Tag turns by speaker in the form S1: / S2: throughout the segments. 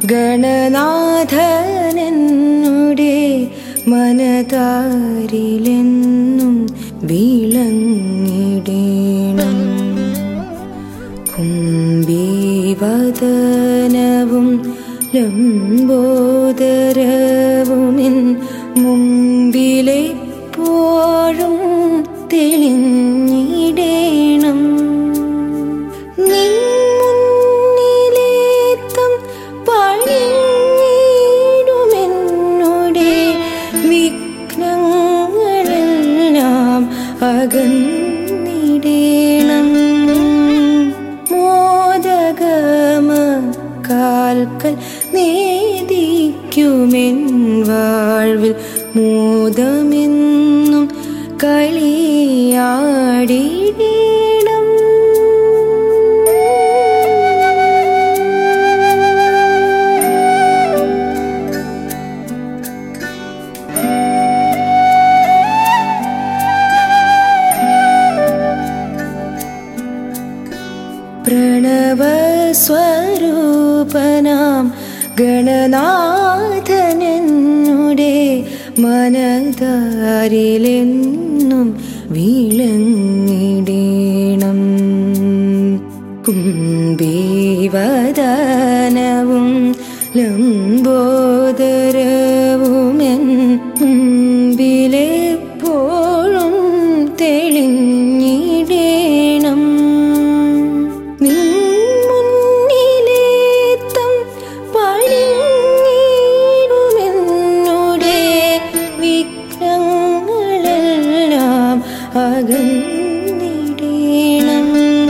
S1: ഗണനാഥനെന്നുടെ മനതാരിലെന്നും വിളങ്ങിടേണം കുംഭീവദനവും ലംബോദരവുമിൻ മുമ്പിലെപ്പോഴും തെളിഞ്ഞിടേണം നിൻ മുന്നിലേത്തം പണിഞ്ഞിടുമെന്നുടെ വിഘ്നങ്ങളെല്ലാം അകന്നിടേണം മോദകമ കാൽക്കൽ നേദിക്കുമെൻ വാഴ്വിൽ മോദമെന്നും കളിയാടിടേണം പ്രണവസ്വരൂപനാം ഗണനാഥനെന്നുടെ മനതാരിലെന്നും വിളങ്ങിടേണം കുംഭീവദനവും ലംബോദരവുമെൻ മുമ്പിലെപ്പോഴും തെളിഞ്ഞിടേണം നിൻ മുന്നിലേത്തം പണിഞ്ഞിടുമെന്നുടെ വിഘ്നങ്ങളെല്ലാം അകന്നിടേണം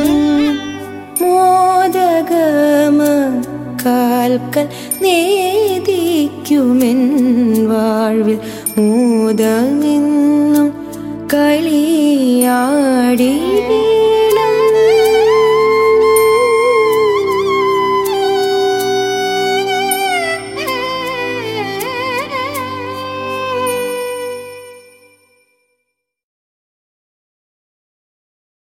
S1: മോദകമ കാൽക്കൽ നേദിക്കുമെൻ വാഴ്വിൽ മോദമെന്നും കളിയാടിടേ